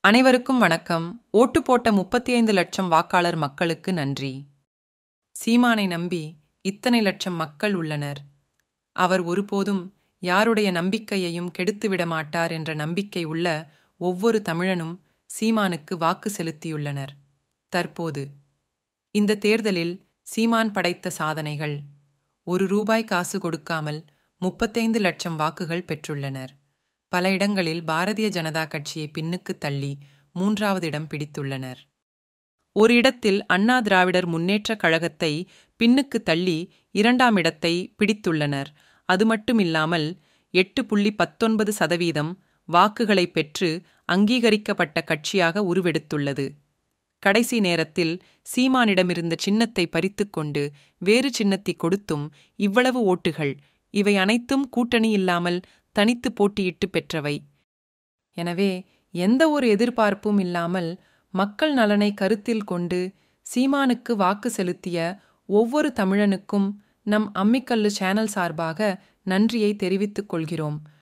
அனைவருக்கும் வணக்கம் ஓட்டு போட்ட முப்பத்தி ஐந்து லட்சம் வாக்காளர் மக்களுக்கு நன்றி சீமானை நம்பி இத்தனை லட்சம் மக்கள் உள்ளனர் அவர் ஒருபோதும் யாருடைய நம்பிக்கையையும் கெடுத்துவிட மாட்டார் என்ற நம்பிக்கை உள்ள ஒவ்வொரு தமிழனும் சீமானுக்கு வாக்கு செலுத்தியுள்ளனர் தற்போது இந்த தேர்தலில் சீமான் படைத்த சாதனைகள் ஒரு ரூபாய் காசு கொடுக்காமல் முப்பத்தைந்து லட்சம் வாக்குகள் பெற்றுள்ளனர் பல இடங்களில் பாரதிய ஜனதா கட்சியை பின்னுக்கு தள்ளி மூன்றாவது இடம் பிடித்துள்ளனர் ஒரு இடத்தில் அண்ணா திராவிடர் முன்னேற்றக் கழகத்தை பின்னுக்கு தள்ளி இரண்டாம் இடத்தை பிடித்துள்ளனர் அது மட்டுமில்லாமல் எட்டு புள்ளி பத்தொன்பது சதவீதம் வாக்குகளை பெற்று அங்கீகரிக்கப்பட்ட கட்சியாக உருவெடுத்துள்ளது கடைசி நேரத்தில் சீமானிடமிருந்த சின்னத்தை பறித்துக்கொண்டு வேறு சின்னத்தை கொடுத்தும் இவ்வளவு ஓட்டுகள் இவை அனைத்தும் கூட்டணி இல்லாமல் தனித்து போட்டியிட்டு பெற்றவை எனவே எந்த ஒரு எதிர்பார்ப்பும் இல்லாமல் மக்கள் நலனை கருத்தில் கொண்டு சீமானுக்கு வாக்கு செலுத்திய ஒவ்வொரு தமிழனுக்கும் நம் அம்மிக்கல்லு சேனல் சார்பாக நன்றியை தெரிவித்துக் கொள்கிறோம்